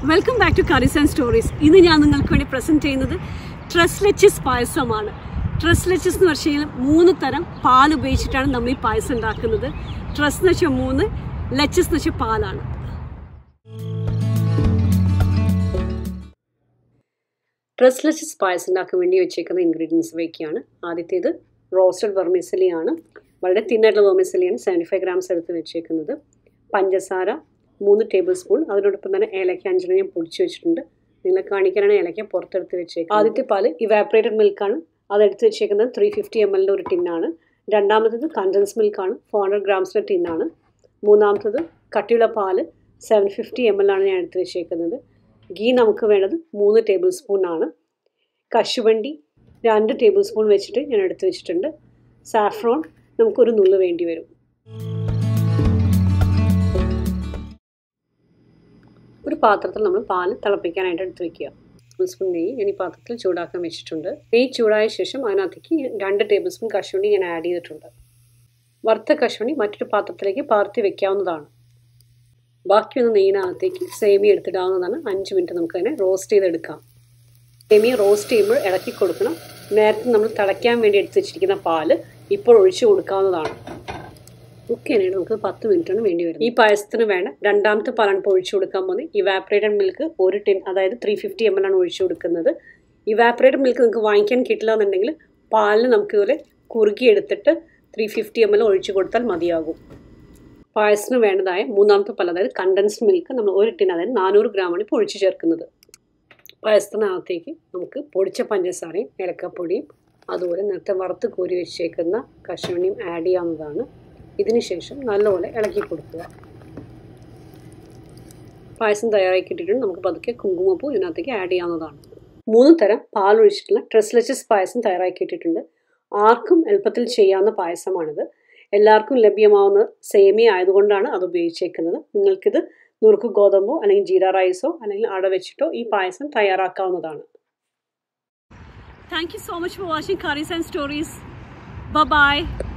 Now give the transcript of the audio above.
welcome back to curries and stories ഇന്ന് ഞാൻ നിങ്ങൾക്ക് വേണ്ടി പ്രസന്റ് ചെയ്യുന്നത് ട്രസ്ലെച്ചിസ് പായസമാണ് ട്രസ്ലെച്ചിസ് എന്ന് വെച്ച് കഴിഞ്ഞാൽ മൂന്ന് തരം പാൽ ഉപയോഗിച്ചിട്ടാണ് നമ്മൾ ഈ പായസം ഉണ്ടാക്കുന്നത് ട്രസ് എന്ന് വെച്ചാൽ മൂന്ന് ലെച്ചസ് എന്ന് വെച്ചാൽ പാലാണ് ട്രസ്ലെച്ചിസ് പായസം ഉണ്ടാക്കാൻ വേണ്ടി വെച്ചേക്കുന്ന ഇൻഗ്രീഡിയൻസ് ഇവയൊക്കെയാണ് ആദ്യത്തേത് റോസ്റ്റഡ് വെർമിസലിയാണ് വളരെ തിന്നായിട്ടുള്ള വെർമിസലിയാണ് സെവൻറ്റി ഫൈവ് ഗ്രാംസ് എടുത്ത് വെച്ചേക്കുന്നത് പഞ്ചസാര മൂന്ന് ടേബിൾ സ്പൂൺ അതിനോടൊപ്പം തന്നെ ഏലക്ക അഞ്ചെണ്ണം ഞാൻ പൊടിച്ച് വെച്ചിട്ടുണ്ട് നിങ്ങളെ കാണിക്കാനാണ് ഏലക്ക പുറത്തെടുത്ത് വെച്ചേക്കുന്നത് ആദ്യത്തെ പാല് ഇവാപ്പറേറ്റഡ് മിൽക്കാണ് അതെടുത്ത് വെച്ചേക്കുന്നത് ത്രീ ഫിഫ്റ്റി എം എല്ലിൻ്റെ ഒരു ടിന്നാണ് രണ്ടാമത്തത് കണ്ടൻസ് മിൽക്കാണ് ഫോർ ഹൺഡ്രഡ് ഗ്രാംസിൻ്റെ ടിന്നാണ് മൂന്നാമത്തത് കട്ടിയുള്ള പാല് സെവൻ ഫിഫ്റ്റി എം എൽ ആണ് ഞാൻ എടുത്ത് വെച്ചേക്കുന്നത് ഗീ നമുക്ക് വേണ്ടത് മൂന്ന് ടേബിൾ സ്പൂൺ ആണ് കശുവണ്ടി രണ്ട് ടേബിൾ സ്പൂൺ വെച്ചിട്ട് ഞാൻ എടുത്ത് വെച്ചിട്ടുണ്ട് സാഫ്രോൺ നമുക്കൊരു നുള്ളു വേണ്ടി വരും ഒരു പാത്രത്തിൽ നമ്മൾ പാല് തിളപ്പിക്കാനായിട്ട് എടുത്ത് വെക്കുക ടേബിൾ സ്പൂൺ നെയ്യ് ഞാൻ ഈ പാത്രത്തിൽ ചൂടാക്കാൻ വെച്ചിട്ടുണ്ട് നെയ്യ് ചൂടായ ശേഷം അതിനകത്തേക്ക് രണ്ട് ടേബിൾ സ്പൂൺ കശുവണ്ടി ഞാൻ ആഡ് ചെയ്തിട്ടുണ്ട് വറുത്ത കശുവണ്ടി മറ്റൊരു പാത്രത്തിലേക്ക് പാർത്തി വെക്കാവുന്നതാണ് ബാക്കിയൊന്ന് നെയ്യിനകത്തേക്ക് സേമിയ എടുത്തിടാവുന്നതാണ് അഞ്ച് മിനിറ്റ് നമുക്ക് അതിനെ റോസ്റ്റ് ചെയ്തെടുക്കാം സേമിയ റോസ്റ്റ് ചെയ്യുമ്പോൾ ഇളക്കി കൊടുക്കണം നേരത്തെ നമ്മൾ തിളയ്ക്കാൻ വേണ്ടി എടുത്ത് വെച്ചിരിക്കുന്ന പാല് ഇപ്പോൾ ഒഴിച്ചു കൊടുക്കാവുന്നതാണ് കുക്കിനായിട്ട് നമുക്ക് പത്ത് മിനിറ്റാണ് വേണ്ടി വരുന്നത് ഈ പായസത്തിന് വേണ്ട രണ്ടാമത്തെ പാലാണ് ഇപ്പോൾ ഒഴിച്ചു കൊടുക്കാൻ പോകുന്നത് ഇവാപ്പറേറ്റഡ് മിൽക്ക് ഒരു ടിൻ അതായത് ത്രീ ഫിഫ്റ്റി എം എൽ ആണ് ഒഴിച്ചു കൊടുക്കുന്നത് ഇവാപ്പറേറ്റഡ് മിൽക്ക് നിങ്ങൾക്ക് വാങ്ങിക്കാൻ കിട്ടില്ല എന്നുണ്ടെങ്കിൽ പാലിന് നമുക്ക് ഇതുപോലെ കുറുക്കി എടുത്തിട്ട് ത്രീ ഫിഫ്റ്റി എം എൽ ഒഴിച്ചു കൊടുത്താൽ മതിയാകും പായസത്തിന് വേണ്ടതായ മൂന്നാമത്തെ പാൽ അതായത് കണ്ടൻസ്ഡ് മിൽക്ക് നമ്മൾ ഒരു ടിൻ അതായത് നാനൂറ് ഗ്രാമാണ് ഇപ്പോൾ ഒഴിച്ചു ചേർക്കുന്നത് പായസത്തിനകത്തേക്ക് നമുക്ക് പൊടിച്ച പഞ്ചസാരയും ഏലക്കപ്പൊടിയും അതുപോലെ നേരത്തെ വറുത്ത് കോരി വെച്ചേക്കുന്ന കശുവണ്ടിയും ആഡ് ചെയ്യാവുന്നതാണ് ഇതിന് ശേഷം നല്ലപോലെ ഇളക്കി കൊടുക്കുക പായസം തയ്യാറാക്കിയിട്ടിട്ടുണ്ട് നമുക്ക് പതുക്കെ കുങ്കുമപ്പൂ ഇതിനകത്തേക്ക് ആഡ് ചെയ്യാവുന്നതാണ് മൂന്ന് തരം പാലൊഴിച്ചിട്ടുള്ള ട്രെസ്ലെച്ചസ് പായസം തയ്യാറാക്കിയിട്ടിട്ടുണ്ട് ആർക്കും എളുപ്പത്തിൽ ചെയ്യാവുന്ന പായസമാണിത് എല്ലാവർക്കും ലഭ്യമാവുന്ന സേമിയ ആയതുകൊണ്ടാണ് അത് ഉപയോഗിച്ചേക്കുന്നത് നിങ്ങൾക്കിത് നുറുക്ക് ഗോതമ്പോ അല്ലെങ്കിൽ ജീര റൈസോ അല്ലെങ്കിൽ അട വെച്ചിട്ടോ ഈ പായസം തയ്യാറാക്കാവുന്നതാണ് thank you so much for watching curries and stories by